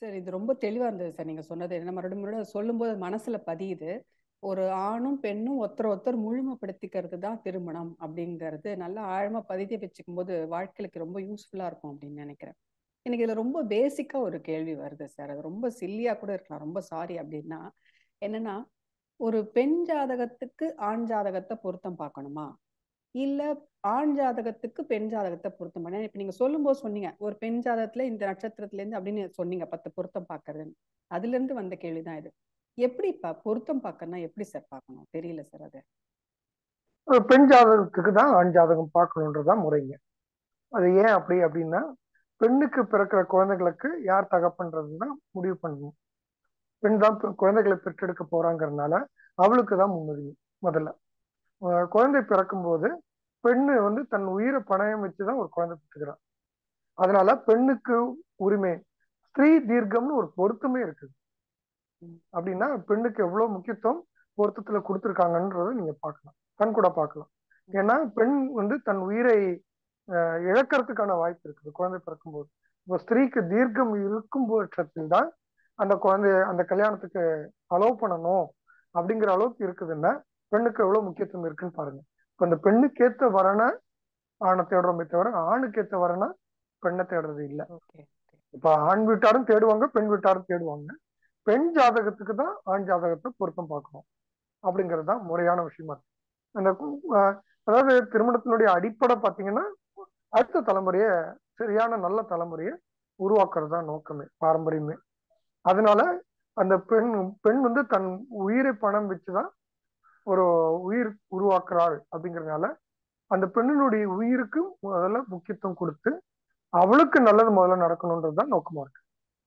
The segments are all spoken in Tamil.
சார் இது ரொம்ப தெளிவா இருந்தது சார் நீங்க சொன்னது என்ன மறுபடியும் மறுபடியும் சொல்லும்போது மனசுல பதியுது ஒரு ஆணும் பெண்ணும் ஒருத்தர் ஒருத்தர் முழுமைப்படுத்திக்கிறது தான் திருமணம் அப்படிங்கிறது நல்லா ஆழமா பதிய வச்சுக்கும் போது வாழ்க்கைக்கு ரொம்ப யூஸ்ஃபுல்லா இருக்கும் அப்படின்னு நினைக்கிறேன் எனக்கு இதுல ரொம்ப பேசிக்கா ஒரு கேள்வி வருது சார் அது ரொம்ப சில்லியா கூட இருக்கலாம் ரொம்ப சாரி அப்படின்னா என்னன்னா ஒரு பெண் ஜாதகத்துக்கு ஆண் ஜாதகத்தை பொருத்தம் பார்க்கணுமா இல்ல ஆண் ஜாதகத்துக்கு பெண் ஜாதகத்தை பொருத்தம் பண்ண இப்ப நீங்க சொல்லும்போது சொன்னீங்க ஒரு பெண் ஜாதகத்துல இந்த நட்சத்திரத்துல இருந்து அப்படின்னு சொன்னீங்க பத்து பொருத்தம் பார்க்கறதுன்னு அதுல இருந்து வந்த கேள்விதான் இது எப்படி பா பொருத்தம் பார்க்கணும்னா எப்படி சார் பார்க்கணும் தெரியல சார் அது ஒரு பெண் ஜாதகத்துக்கு தான் ஆண் ஜாதகம் பார்க்கணுன்றதுதான் முறைங்க அது ஏன் அப்படி அப்படின்னா பெண்ணுக்கு பிறக்கிற குழந்தைகளுக்கு யார் தகப்பன்றதுன்னா முடிவு பண்ணணும் பெண் தான் பெ- குழந்தைகளை பெற்றெடுக்க போறாங்கறதுனால அவளுக்கு தான் முன்னுரிமை முதல்ல அஹ் குழந்தை பிறக்கும்போது பெண்ணு வந்து தன் உயிரை பணயம் வச்சுதான் ஒரு குழந்தை பெற்றுக்கிறான் அதனால பெண்ணுக்கு உரிமை ஸ்திரீ தீர்க்கம்னு ஒரு பொருத்தமே இருக்குது ம். அப்படின்னா பெண்ணுக்கு எவ்வளவு முக்கியத்துவம் பொருத்தத்துல கொடுத்துருக்காங்கன்றத நீங்க பார்க்கலாம் கண் கூட பார்க்கலாம் ஏன்னா பெண் வந்து தன் உயிரை அஹ், இழக்கிறதுக்கான வாய்ப்பு இருக்குது குழந்தை பிறக்கும்போது இப்போ ஸ்திரீக்கு தீர்க்கம் இருக்கும் பட்சத்தில் தான் அந்த குழந்தைய அந்த கல்யாணத்துக்கு அலோவ் பண்ணணும் அப்படிங்கிற அளவுக்கு இருக்குதுன்னா பெண்ணுக்கு எவ்வளவு முக்கியத்துவம் இருக்குன்னு பாருங்க இப்போ இந்த பெண்ணுக்கேத்த வரனை ஆணை தேடுறோமே தவிர ஆணுக்கேத்த வரனை பெண்ணை தேடுறது இல்லை ஓகே இப்ப ஆண் வீட்டாரும் தேடுவாங்க பெண் வீட்டாரும் தேடுவாங்க பெண் ஜாதகத்துக்கு தான் ஆண் ஜாதகத்தை பொருத்தம் பார்க்கணும் அப்படிங்கிறது தான் முறையான விஷயமா இருக்கு அந்த கு- அஹ் அதாவது திருமணத்தினுடைய அடிப்படை பார்த்தீங்கன்னா அடுத்த தலைமுறைய சரியான நல்ல தலைமுறையை உருவாக்குறது தான் நோக்கமே பாரம்பரியமே அதனால அந்த பெண் பெண் வந்து தன் உயிரை பணம் வச்சுதான் ஒரு உயிர் உருவாக்குறாள் அப்படிங்கறதுனால அந்த பெண்ணினுடைய உயிருக்கு முதல்ல முக்கியத்துவம் கொடுத்து அவளுக்கு நல்லது முதல்ல நடக்கணுன்றது தான் நோக்கமா இருக்கு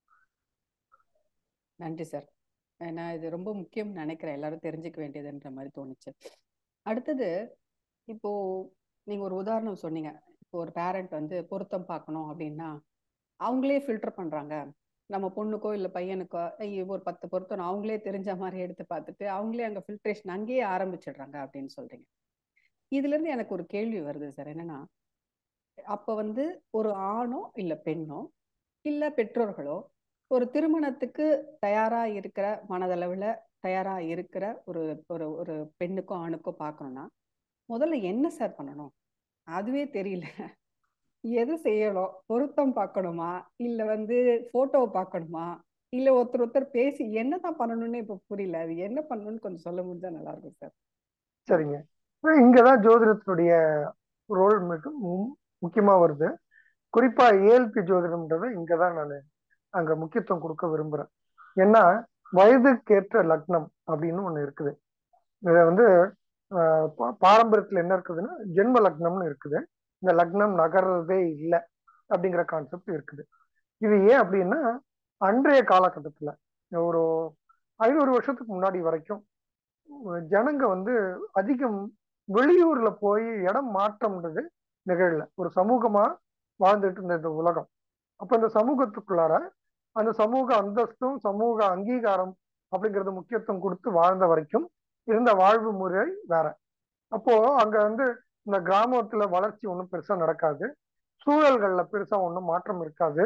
நன்றி சார் நான் இது ரொம்ப முக்கியம்னு நினைக்கிறேன் எல்லாரும் தெரிஞ்சுக்க வேண்டியதுன்ற மாதிரி தோணுச்சு அடுத்தது இப்போ நீங்க ஒரு உதாரணம் சொன்னீங்க இப்போ ஒரு பேரண்ட் வந்து பொருத்தம் பார்க்கணும் அப்படின்னா அவங்களே ஃபில்டர் பண்றாங்க நம்ம பொண்ணுக்கோ இல்ல பையனுக்கோ ஐயோ ஒரு பத்து பொருத்தம் அவங்களே தெரிஞ்ச மாதிரி எடுத்து பார்த்துட்டு அவங்களே அங்க ஃபில்ட்ரேஷன் அங்கேயே ஆரம்பிச்சிடுறாங்க அப்படின்னு சொல்றீங்க இதுல இருந்து எனக்கு ஒரு கேள்வி வருது சார் என்னன்னா அப்ப வந்து ஒரு ஆணோ இல்ல பெண்ணோ இல்ல பெற்றோர்களோ ஒரு திருமணத்துக்கு தயாரா இருக்கிற மனதளவுல தயாரா இருக்கிற ஒரு ஒரு ஒரு பெண்ணுக்கோ ஆணுக்கோ பார்க்கணும்னா முதல்ல என்ன சார் பண்ணணும் அதுவே தெரியல எது செய்யணும் பொருத்தம் பார்க்கணுமா இல்ல வந்து போட்டோவை பார்க்கணுமா இல்ல ஒருத்தர் ஒருத்தர் பேசி என்னதான் பண்ணணும்னு இப்ப புரியல அது என்ன பண்ணணும்னு கொஞ்சம் சொல்ல முடிஞ்சா நல்லா இருக்கும் சார் சரிங்க அஹ் இங்கதான் ஜோதிடத்தினுடைய ரோல் மிக மு- முக்கியமா வருது குறிப்பா ஏஎல்பி ஜோதிடம்ன்றது இங்கதான் நான் அங்க முக்கியத்துவம் கொடுக்க விரும்புறேன் ஏன்னா வயதுக்கேற்ற லக்னம் அப்படின்னு ஒண்ணு இருக்குது இத வந்து ஆஹ் பா- பாரம்பரியத்துல என்ன இருக்குதுன்னா ஜென்ம லக்னம்னு இருக்குது இந்த லக்னம் நகர்றதே இல்லை அப்படிங்கிற கான்செப்ட் இருக்குது இது ஏன் அப்படின்னா அன்றைய காலகட்டத்துல ஒரு ஐநூறு வருஷத்துக்கு முன்னாடி வரைக்கும் ஜனங்க வந்து அதிகம் வெளியூர்ல போய் இடம் மாற்றம்ன்றது நிகழல ஒரு சமூகமா வாழ்ந்துட்டு இருந்த இந்த உலகம் அப்ப இந்த சமூகத்துக்குள்ளார அந்த சமூக அந்தஸ்தும் சமூக அங்கீகாரம் அப்படிங்கறது முக்கியத்துவம் கொடுத்து வாழ்ந்த வரைக்கும் இருந்த வாழ்வு முறை வேற அப்போ அங்க வந்து இந்த கிராமத்துல வளர்ச்சி ஒன்றும் பெருசா நடக்காது சூழல்கள்ல பெருசா ஒன்றும் மாற்றம் இருக்காது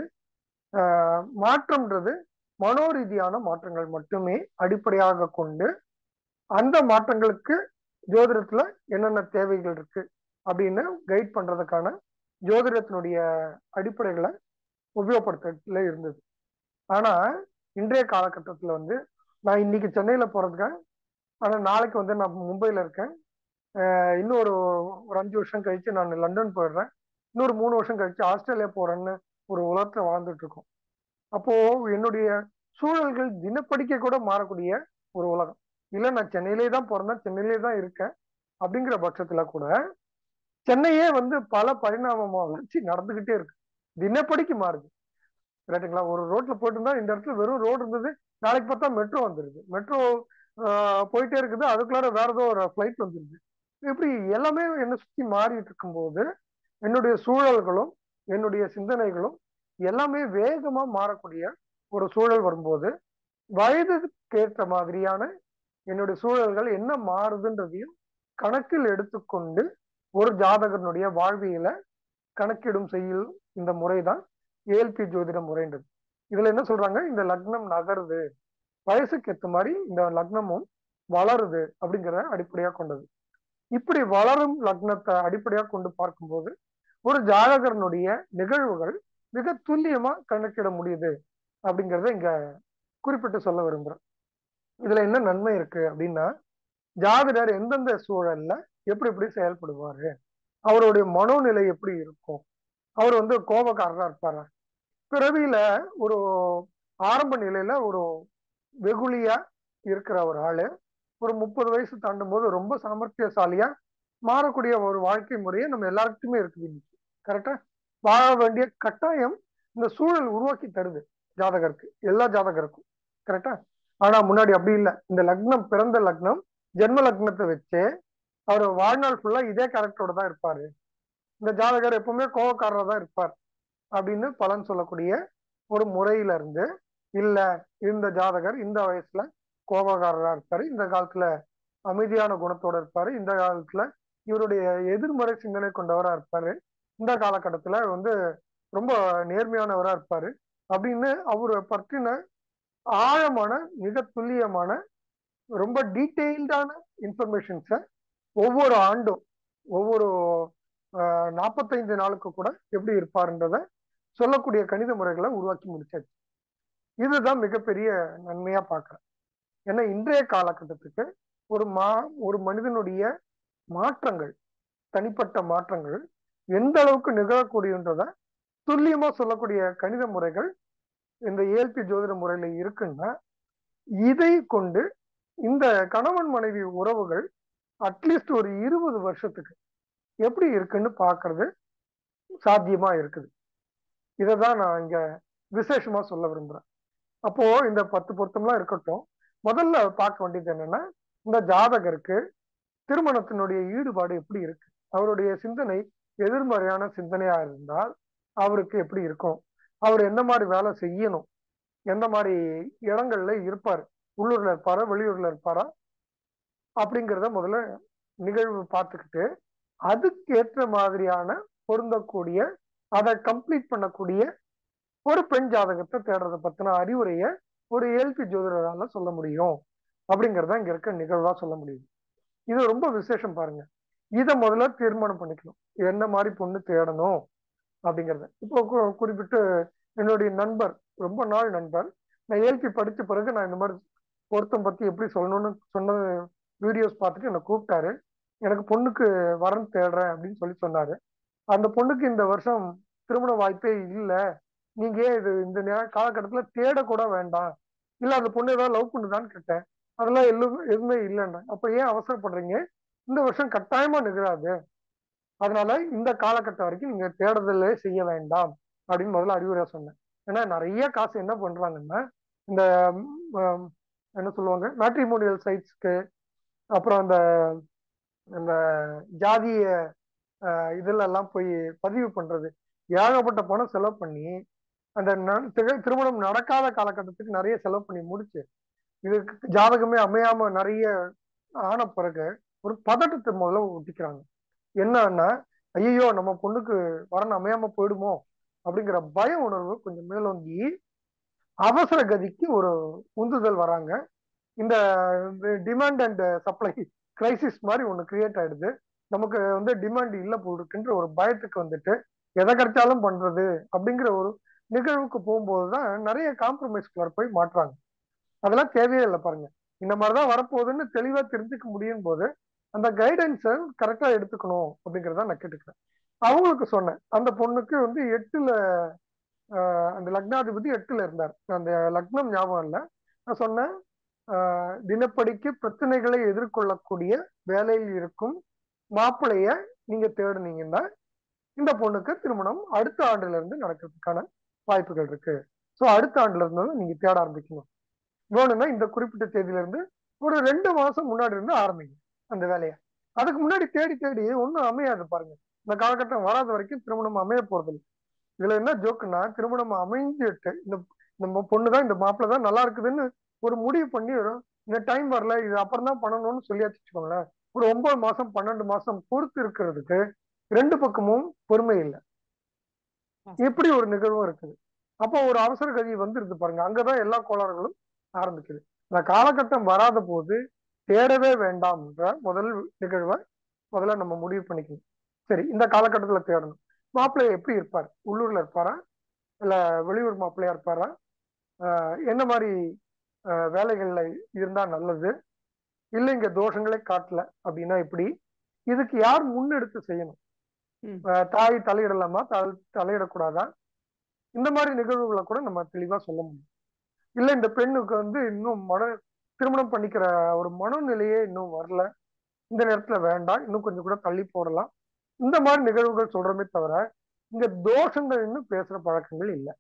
ஆஹ் மாற்றம்ன்றது மனோரீதியான மாற்றங்கள் மட்டுமே அடிப்படையாக கொண்டு அந்த மாற்றங்களுக்கு ஜோதிடத்துல என்னென்ன தேவைகள் இருக்கு அப்படின்னு கைட் பண்றதுக்கான ஜோதிடத்தினுடைய அடிப்படைகளை உபயோகப்படுத்தல இருந்தது ஆனா இன்றைய காலகட்டத்துல வந்து நான் இன்னைக்கு சென்னையில போறதுக்கு ஆனா நாளைக்கு வந்து நான் மும்பைல இருக்கேன் ஆஹ் இன்னும் ஒரு ஒரு அஞ்சு வருஷம் கழிச்சு நான் லண்டன் போயிடுறேன் இன்னொரு மூணு வருஷம் கழிச்சு ஆஸ்திரேலியா போறேன்னு ஒரு உலகத்துல வாழ்ந்துட்டு இருக்கோம் அப்போ என்னுடைய சூழல்கள் தினப்படிக்க கூட மாறக்கூடிய ஒரு உலகம் இல்ல நான் சென்னையிலே தான் பிறந்தேன் சென்னையிலே தான் இருக்கேன் அப்படிங்கிற பட்சத்துல கூட சென்னையே வந்து பல பரிணாம வளர்ச்சி நடந்துகிட்டே இருக்கு தினப்படிக்கு மாறுது ரைட்டுங்களா ஒரு ரோட்ல போயிட்டு இருந்தா இந்த இடத்துல வெறும் ரோடு இருந்தது நாளைக்கு பார்த்தா மெட்ரோ வந்துருது மெட்ரோ போயிட்டே இருக்குது அதுக்குள்ளார வேற ஏதோ ஒரு ஃபிளைட் வந்துருது இப்படி எல்லாமே என்னை சுத்தி மாறிட்டு இருக்கும்போது என்னுடைய சூழல்களும் என்னுடைய சிந்தனைகளும் எல்லாமே வேகமா மாறக்கூடிய ஒரு சூழல் வரும்போது வயதுக்கேற்ற மாதிரியான என்னுடைய சூழல்கள் என்ன மாறுதுன்றதையும் கணக்கில் எடுத்துக்கொண்டு ஒரு ஜாதகனுடைய வாழ்வியலை கணக்கிடும் செய்யும் இந்த முறைதான் ஏஎல்பி ஜோதிட முறைன்றது இதுல என்ன சொல்றாங்க இந்த லக்னம் நகருது வயசுக்கு ஏத்த மாதிரி இந்த லக்னமும் வளருது அப்படிங்கிறத அடிப்படையா கொண்டது இப்படி வளரும் லக்னத்தை அடிப்படையா கொண்டு பார்க்கும்போது ஒரு ஜாதகரனுடைய நிகழ்வுகள் மிக துல்லியமா கணக்கிட முடியுது அப்படிங்கறத இங்க குறிப்பிட்டு சொல்ல விரும்புறேன் இதுல என்ன நன்மை இருக்கு அப்படின்னா ஜாதகர் எந்தெந்த சூழல்ல எப்படி எப்படி செயல்படுவாரு அவருடைய மனோநிலை எப்படி இருக்கும் அவர் வந்து கோபக்காரரா இருப்பாரா பிறவியில ஒரு ஆரம்ப நிலையில ஒரு வெகுளியா இருக்கிற ஒரு ஆளு ஒரு முப்பது வயசு தாண்டும் போது ரொம்ப சாமர்த்தியசாலியா மாறக்கூடிய ஒரு வாழ்க்கை முறையை நம்ம எல்லாருக்குமே இருக்குது இன்னைக்கு கரெக்டா வாழ வேண்டிய கட்டாயம் இந்த சூழல் உருவாக்கி தருது ஜாதகருக்கு எல்லா ஜாதகருக்கும் கரெக்டா ஆனா முன்னாடி அப்படி இல்லை இந்த லக்னம் பிறந்த லக்னம் ஜென்ம லக்னத்தை வச்சு அவர் வாழ்நாள் ஃபுல்லா இதே கேரக்டரோட தான் இருப்பாரு இந்த ஜாதகர் எப்பவுமே கோவக்காரரா தான் இருப்பார் அப்படின்னு பலன் சொல்லக்கூடிய ஒரு முறையில இருந்து இல்ல இந்த ஜாதகர் இந்த வயசுல கோபக்காரரா இருப்பாரு இந்த காலத்துல அமைதியான குணத்தோட இருப்பாரு இந்த காலத்துல இவருடைய எதிர்மறை சிந்தனை கொண்டவரா இருப்பாரு இந்த காலகட்டத்துல வந்து ரொம்ப நேர்மையானவரா இருப்பாரு அப்படின்னு அவரை பற்றின ஆழமான மிக துல்லியமான ரொம்ப டீட்டெயில்டான இன்ஃபர்மேஷன்ஸை ஒவ்வொரு ஆண்டும் ஒவ்வொரு நாற்பத்தைந்து நாளுக்கு கூட எப்படி இருப்பாருன்றத சொல்லக்கூடிய கணித முறைகளை உருவாக்கி முடிச்சாச்சு இதுதான் மிகப்பெரிய நன்மையா பார்க்கிறேன் ஏன்னா இன்றைய காலகட்டத்துக்கு ஒரு மா ஒரு மனிதனுடைய மாற்றங்கள் தனிப்பட்ட மாற்றங்கள் எந்த அளவுக்கு நிகழக்கூடியன்றத துல்லியமா சொல்லக்கூடிய கணித முறைகள் இந்த ஏல்பி ஜோதிட முறையில இருக்குன்னா இதை கொண்டு இந்த கணவன் மனைவி உறவுகள் அட்லீஸ்ட் ஒரு இருபது வருஷத்துக்கு எப்படி இருக்குன்னு பாக்குறது சாத்தியமா இருக்குது இதை தான் நான் இங்க விசேஷமா சொல்ல விரும்புறேன் அப்போ இந்த பத்து பொருத்தம்லாம் இருக்கட்டும் முதல்ல பார்க்க வேண்டியது என்னன்னா இந்த ஜாதகருக்கு திருமணத்தினுடைய ஈடுபாடு எப்படி இருக்கு அவருடைய சிந்தனை எதிர்மறையான சிந்தனையா இருந்தால் அவருக்கு எப்படி இருக்கும் அவர் எந்த மாதிரி வேலை செய்யணும் எந்த மாதிரி இடங்கள்ல இருப்பார் உள்ளூர்ல இருப்பாரா வெளியூர்ல இருப்பாரா அப்படிங்கிறத முதல்ல நிகழ்வு பார்த்துக்கிட்டு அதுக்கு ஏற்ற மாதிரியான பொருந்தக்கூடிய அதை கம்ப்ளீட் பண்ணக்கூடிய ஒரு பெண் ஜாதகத்தை தேடுறத பத்தின அறிவுரைய ஒரு ஏல்பி ஜோதிடரால சொல்ல முடியும் அப்படிங்கறத இங்க இருக்க நிகழ்வா சொல்ல முடியுது இது ரொம்ப விசேஷம் பாருங்க இதை முதல்ல தீர்மானம் பண்ணிக்கணும் என்ன மாதிரி பொண்ணு தேடணும் அப்படிங்கறத இப்போ குறிப்பிட்டு என்னுடைய நண்பர் ரொம்ப நாள் நண்பர் நான் ஏல்பி படிச்ச பிறகு நான் இந்த மாதிரி பொருத்தம் பத்தி எப்படி சொல்லணும்னு சொன்ன வீடியோஸ் பார்த்துட்டு என்னை கூப்பிட்டாரு எனக்கு பொண்ணுக்கு வரன் தேடுறேன் அப்படின்னு சொல்லி சொன்னாரு அந்த பொண்ணுக்கு இந்த வருஷம் திருமண வாய்ப்பே இல்லை நீங்க ஏன் இது இந்த காலகட்டத்துல தேடக்கூட வேண்டாம் இல்ல அந்த பொண்ணு ஏதாவது லவ் பண்ணுதான்னு கேட்டேன் அதெல்லாம் எல்லாம் எதுவுமே இல்லைன்னா அப்ப ஏன் அவசரப்படுறீங்க இந்த வருஷம் கட்டாயமா நிகழாது அதனால இந்த காலகட்டம் வரைக்கும் நீங்க தேடுதலே செய்ய வேண்டாம் அப்படின்னு முதல்ல அறிவுரை சொன்னேன் ஏன்னா நிறைய காசு என்ன பண்றாங்கன்னா இந்த என்ன சொல்லுவாங்க மேட்ரிமோனியல் சைட்ஸ்க்கு அப்புறம் அந்த இந்த ஜாதிய இதுல எல்லாம் போய் பதிவு பண்றது ஏகப்பட்ட பணம் செலவு பண்ணி அந்த திருமணம் நடக்காத காலகட்டத்துக்கு நிறைய செலவு பண்ணி முடிச்சு இதுக்கு ஜாதகமே அமையாம நிறைய ஆன பிறகு ஒரு பதட்டத்தை முதல்ல ஒட்டிக்கிறாங்க என்னன்னா ஐயோ நம்ம பொண்ணுக்கு வரணும் அமையாம போயிடுமோ அப்படிங்கிற பய உணர்வு கொஞ்சம் மேலோங்கி அவசர கதிக்கு ஒரு உந்துதல் வராங்க இந்த டிமாண்ட் அண்ட் சப்ளை கிரைசிஸ் மாதிரி ஒன்று கிரியேட் ஆயிடுது நமக்கு வந்து டிமாண்ட் இல்லை போடுக்குன்ற ஒரு பயத்துக்கு வந்துட்டு எதை கிடைச்சாலும் பண்றது அப்படிங்கிற ஒரு நிகழ்வுக்கு போகும்போது தான் நிறைய காம்ப்ரமைஸ்குள்ளார போய் மாட்டுறாங்க அதெல்லாம் தேவையே இல்லை பாருங்க இந்த மாதிரிதான் வரப்போகுதுன்னு தெளிவா தெரிஞ்சுக்க முடியும் போது அந்த கைடன்ஸை கரெக்டா எடுத்துக்கணும் அப்படிங்கிறத நான் கேட்டுக்கிறேன் அவங்களுக்கு சொன்னேன் அந்த பொண்ணுக்கு வந்து எட்டுல அந்த லக்னாதிபதி எட்டுல இருந்தார் அந்த லக்னம் ஞாபகம் இல்லை நான் சொன்னேன் தினப்படிக்கு பிரச்சனைகளை எதிர்கொள்ளக்கூடிய வேலையில் இருக்கும் மாப்பிளைய நீங்க தேடுனீங்கன்னா இந்த பொண்ணுக்கு திருமணம் அடுத்த ஆண்டுல இருந்து நடக்கிறதுக்கான வாய்ப்புகள் இருக்கு ஸோ அடுத்த ஆண்டுல இருந்து நீங்க தேட ஆரம்பிக்கணும் வேணும்னா இந்த குறிப்பிட்ட தேதியில இருந்து ஒரு ரெண்டு மாசம் முன்னாடி இருந்து ஆரம்பிங்க அந்த வேலையை அதுக்கு முன்னாடி தேடி தேடி ஒன்றும் அமையாது பாருங்க இந்த காலகட்டம் வராத வரைக்கும் திருமணம் அமைய போறது இல்லை இதுல என்ன ஜோக்குன்னா திருமணம் அமைஞ்சிட்டு இந்த இந்த பொண்ணு தான் இந்த மாப்பிள்ள தான் நல்லா இருக்குதுன்னு ஒரு முடிவு பண்ணி இந்த டைம் வரல இது அப்புறம் தான் பண்ணணும்னு சொல்லியாச்சு வச்சுக்கோங்களேன் ஒரு ஒன்பது மாசம் பன்னெண்டு மாசம் பொறுத்து இருக்கிறதுக்கு ரெண்டு பக்கமும் பொறுமை இல்லை இப்படி ஒரு நிகழ்வும் இருக்குது அப்போ ஒரு அவசர கதி வந்துருது பாருங்க அங்கதான் எல்லா கோளாறுகளும் ஆரம்பிக்குது அந்த காலகட்டம் வராத போது தேடவே வேண்டாம்ன்ற முதல் நிகழ்வை முதல்ல நம்ம முடிவு பண்ணிக்கணும் சரி இந்த காலகட்டத்துல தேடணும் மாப்பிள்ளை எப்படி இருப்பார் உள்ளூர்ல இருப்பாரா இல்ல வெளியூர் மாப்பிள்ளையா இருப்பாரா ஆஹ் என்ன மாதிரி ஆஹ் வேலைகள்ல இருந்தா நல்லது இல்ல இங்க தோஷங்களே காட்டல அப்படின்னா எப்படி இதுக்கு யார் முன்னெடுத்து செய்யணும் ம். ஆஹ் தாய் தலையிடலாமா தல- தலையிடக்கூடாதா இந்த மாதிரி நிகழ்வுகளை கூட நம்ம தெளிவா சொல்ல முடியும் இல்ல இந்த பெண்ணுக்கு வந்து இன்னும் மன திருமணம் பண்ணிக்கிற ஒரு மனநிலையே இன்னும் வரல இந்த நேரத்துல வேண்டாம் இன்னும் கொஞ்சம் கூட தள்ளி போடலாம் இந்த மாதிரி நிகழ்வுகள் சொல்றமே தவிர இங்க தோஷங்கள் இன்னும் பேசுற பழக்கங்கள் இல்லை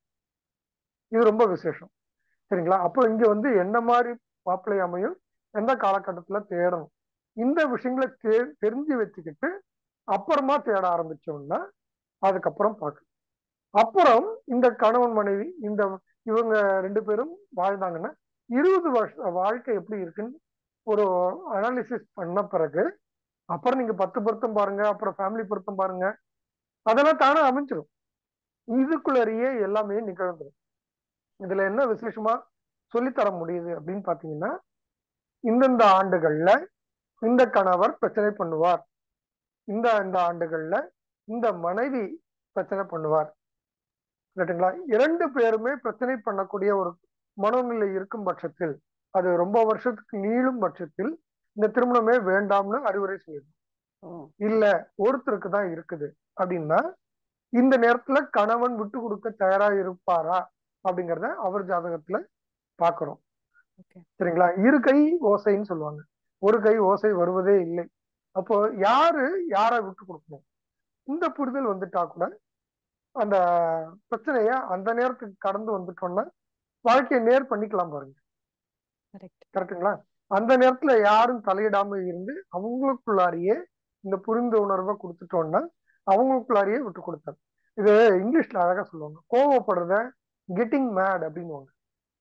இது ரொம்ப விசேஷம் சரிங்களா அப்போ இங்க வந்து என்ன மாதிரி மாப்பிள்ளை அமையும் எந்த காலகட்டத்துல தேடணும் இந்த விஷயங்களை தெ தெரிஞ்சு வச்சுக்கிட்டு அப்புறமா தேட ஆரம்பிச்சோம்னா அதுக்கப்புறம் பார்க்கணும் அப்புறம் இந்த கணவன் மனைவி இந்த இவங்க ரெண்டு பேரும் வாழ்ந்தாங்கன்னா இருபது வருஷ வாழ்க்கை எப்படி இருக்குன்னு ஒரு அனாலிசிஸ் பண்ண பிறகு அப்புறம் நீங்க பத்து பொருத்தம் பாருங்க அப்புறம் ஃபேமிலி பொருத்தம் பாருங்க அதெல்லாம் தானே அமைஞ்சிடும் இதுக்குள்ளேயே எல்லாமே நிகழ்ந்துடும் இதுல என்ன விசேஷமா சொல்லித்தர முடியுது அப்படின்னு பாத்தீங்கன்னா இந்தந்த ஆண்டுகள்ல இந்த கணவர் பிரச்சனை பண்ணுவார் இந்த இந்த ஆண்டுகள்ல இந்த மனைவி பிரச்சனை பண்ணுவார் ரைட்டுங்களா இரண்டு பேருமே பிரச்சனை பண்ணக்கூடிய ஒரு மனநிலை இருக்கும் பட்சத்தில் அது ரொம்ப வருஷத்துக்கு நீளும் பட்சத்தில் இந்த திருமணமே வேண்டாம்னு அறிவுரை சொல்லிடும் ஓ இல்ல ஒருத்தருக்கு தான் இருக்குது அப்படின்னா இந்த நேரத்துல கணவன் விட்டு கொடுக்க தயாரா இருப்பாரா அப்படிங்கறத அவர் ஜாதகத்துல பாக்குறோம் ஓகே சரிங்களா இரு கை ஓசைன்னு சொல்லுவாங்க ஒரு கை ஓசை வருவதே இல்லை அப்போ யாரு யாரை விட்டு கொடுக்கணும் இந்த புரிதல் வந்துட்டா கூட அந்த பிரச்சனைய அந்த நேரத்துக்கு கடந்து வந்துட்டோம்னா வாழ்க்கையை நேர் பண்ணிக்கலாம் பாருங்க கரெக்ட் கரெக்டுங்களா அந்த நேரத்துல யாரும் தலையிடாம இருந்து அவங்களுக்குள்ளாரியே இந்த புரிந்த உணர்வை கொடுத்துட்டோம்னா அவங்களுக்குள்ளாரியே விட்டு கொடுத்தாரு இது இங்கிலீஷ்ல அழகா சொல்லுவாங்க கோவப்படுறத கெட்டிங் மேட் அப்படின்னுவாங்க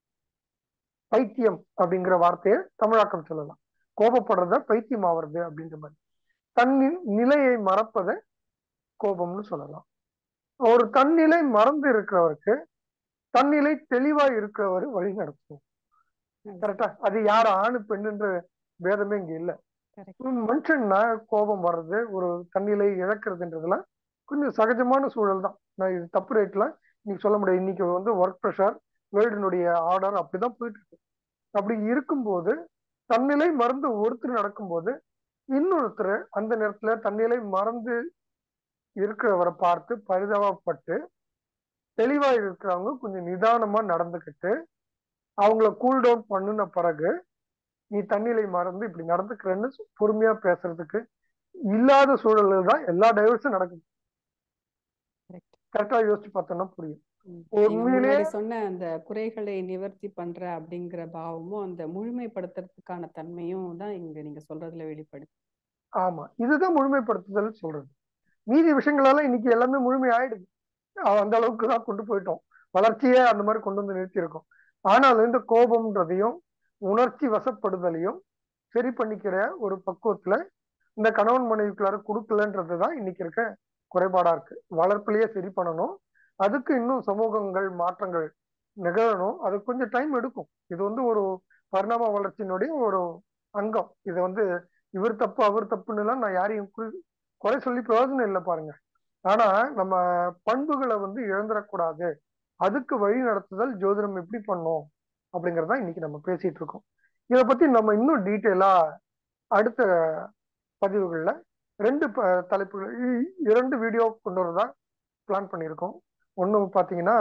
பைத்தியம் அப்படிங்கிற வார்த்தையை தமிழாக்கம் சொல்லலாம் கோபப்படுறத பைத்தியம் ஆவறது அப்படின்ற மாதிரி தன்னின் நிலையை மறப்பதை கோபம்னு சொல்லலாம் ஒரு தன்னிலை மறந்து இருக்கிறவருக்கு தன்னிலை தெளிவா இருக்கிறவர் வழி நடத்தும் கரெக்டா அது யார் ஆணு பெண்ணுன்ற பேதமே இங்க இல்ல கரெக்ட் உம் மனுஷன்னா கோபம் வர்றது ஒரு தன்னிலை இழக்கிறதுன்றதுலாம் கொஞ்சம் சகஜமான சூழல் தான் நான் இது தப்பு ரேட்ல நீங்க சொல்ல முடியாது இன்னைக்கு வந்து ஒர்க் ப்ரெஷர் வேர்ல்டினுடைய ஆர்டர் அப்படிதான் போயிட்டு இருக்கு அப்படி இருக்கும்போது தன்னிலை மறந்து ஒருத்தர் நடக்கும்போது இன்னொருத்தர் அந்த நேரத்துல தன்னிலை மறந்து இருக்கிறவரை பார்த்து பரிதாபப்பட்டு தெளிவா இருக்கிறவங்க கொஞ்சம் நிதானமா நடந்துக்கிட்டு அவங்கள கூல் டவுன் பண்ணுன பிறகு நீ தன்னிலை மறந்து இப்படி நடந்துக்கிறேன்னு பொறுமையா பேசுறதுக்கு இல்லாத சூழல்ல தான் எல்லா டைவர்ஸும் நடக்குது கரெக்ட் கரெக்டா யோசிச்சு பார்த்தோம்னா புரியும் நீங்க உண்மையிலே முன்னாடி சொன்ன அந்த குறைகளை நிவர்த்தி பண்ற அப்படிங்கிற பாவமும் அந்த முழுமைப்படுத்துறதுக்கான தன்மையும் தான் இங்க நீங்க சொல்றதுல வெளிப்படுது ஆமா இதுதான் முழுமைப்படுத்துதல் சொல்றது மீதி விஷயங்களெல்லாம் இன்னைக்கு எல்லாமே முழுமை ஆயிடுது அஹ் அந்த அளவுக்கு தான் கொண்டு போயிட்டோம் வளர்ச்சியே அந்த மாதிரி கொண்டு வந்து நிறுத்தியிருக்கோம் ஆனாலும் இந்த கோபம்ன்றதையும் உணர்ச்சி வசப்படுதலையும் சரி பண்ணிக்கிற ஒரு பக்குவத்துல இந்த கணவன் மனைவிக்குள்ளார கொடுக்கலன்றது தான் இன்னைக்கு இருக்க குறைபாடா இருக்கு வளர்ப்புலயே சரி பண்ணணும் அதுக்கு இன்னும் சமூகங்கள் மாற்றங்கள் நிகழணும் அது கொஞ்சம் டைம் எடுக்கும் இது வந்து ஒரு பரிணாம வளர்ச்சியினுடைய ஒரு அங்கம் இது வந்து இவர் தப்பு அவர் தப்புன்னு எல்லாம் நான் யாரையும் குறி- குறை சொல்லி பிரயோஜனம் இல்லை பாருங்க ஆனா நம்ம பண்புகளை வந்து இழந்துடக்கூடாது அதுக்கு வழி நடத்துதல் ஜோதிடம் எப்படி பண்ணும் அப்படிங்கறத இன்னைக்கு நம்ம பேசிட்டு இருக்கோம் இதை பத்தி நம்ம இன்னும் டீட்டெயிலா அடுத்த பதிவுகள்ல ரெண்டு ப- தலைப்புகள் இ- இரண்டு வீடியோ கொண்டு வரதா பிளான் பண்ணியிருக்கோம் ஒண்ணு பாத்தீங்கன்னா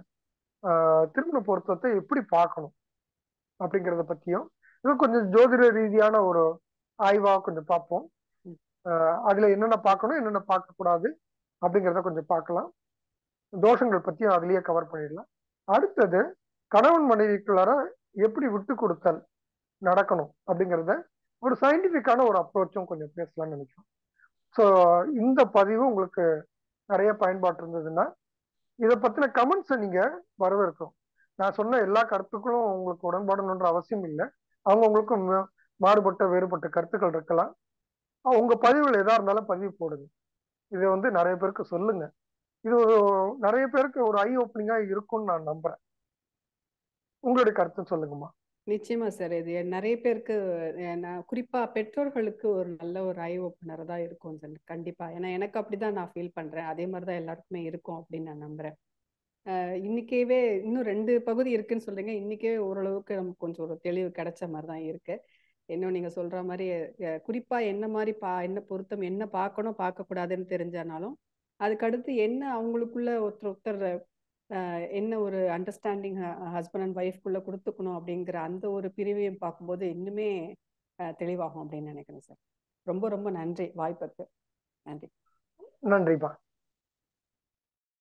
ஆஹ், திருமண பொருத்தத்தை எப்படி பார்க்கணும் அப்படிங்கறத பத்தியும் இது கொஞ்சம் ஜோதிட ரீதியான ஒரு ஆய்வா கொஞ்சம் பார்ப்போம் ம். ஆஹ், அதுல என்னென்ன பார்க்கணும் என்னென்ன பார்க்க கூடாது அப்படிங்கிறத கொஞ்சம் பார்க்கலாம் தோஷங்கள் பத்தியும் அதுலயே கவர் பண்ணிடலாம் அடுத்தது கணவன் மனைவிக்குள்ளார எப்படி விட்டு கொடுத்தல் நடக்கணும் அப்படிங்கிறத ஒரு சயின்டிபிக்கான ஒரு அப்ரோச்சும் கொஞ்சம் பேசலாம்னு நினைக்கிறோம் ஸோ இந்த பதிவு உங்களுக்கு நிறைய பயன்பாட்டு இருந்ததுன்னா இதை பத்தின கமெண்ட்ஸை நீங்க வரவேற்கிறோம் நான் சொன்ன எல்லா கருத்துக்களும் உங்களுக்கு உடன்பாடணுன்ற அவசியம் இல்லை அவங்கவுங்களுக்கும் மா- மாறுபட்ட வேறுபட்ட கருத்துக்கள் இருக்கலாம் உங்க பதிவுகள் எதா இருந்தாலும் பதிவு போடுங்க இதை வந்து நிறைய பேருக்கு சொல்லுங்க இது ஒரு நிறைய பேருக்கு ஒரு ஐ ஓப்பனிங்கா இருக்கும்னு நான் நம்புறேன் உங்களுடைய கருத்து சொல்லுங்கம்மா நிச்சயமா சார் இது நிறைய பேருக்கு அஹ், நான் குறிப்பா பெற்றோர்களுக்கு ஒரு நல்ல ஒரு ஐ ஓப்பனர் தான் இருக்கும் சார் கண்டிப்பா ஏன்னா எனக்கு அப்படிதான் நான் ஃபீல் பண்றேன் அதே மாதிரி தான் எல்லாருக்குமே இருக்கும் அப்படின்னு நான் நம்புறேன் அஹ், இன்னைக்கேவே இன்னும் ரெண்டு பகுதி இருக்குன்னு சொல்றீங்க இன்னைக்கே ஓரளவுக்கு நமக்கு கொஞ்சம் ஒரு தெளிவு கிடைச்ச மாதிரி தான் இருக்கு இன்னும் நீங்க சொல்ற மாதிரி அஹ், குறிப்பா என்ன மாதிரி பா என்ன பொருத்தம் என்ன பார்க்கணும் பார்க்க கூடாதுன்னு தெரிஞ்சானாலும் அதுக்கடுத்து என்ன அவங்களுக்குள்ள ஒருத்தர் ஒருத்தர் அஹ், என்ன ஒரு அண்டர்ஸ்டாண்டிங் ஹஸ்பண்ட் அண்ட் ஒய்ஃப்குள்ள கொடுத்துக்கணும் அப்படிங்கிற அந்த ஒரு பிரிவையும் பார்க்கும்போது இன்னுமே அஹ், தெளிவாகும் அப்படின்னு நினைக்கிறேன் சார் ரொம்ப ரொம்ப நன்றி வாய்ப்புக்கு நன்றி நன்றிப்பா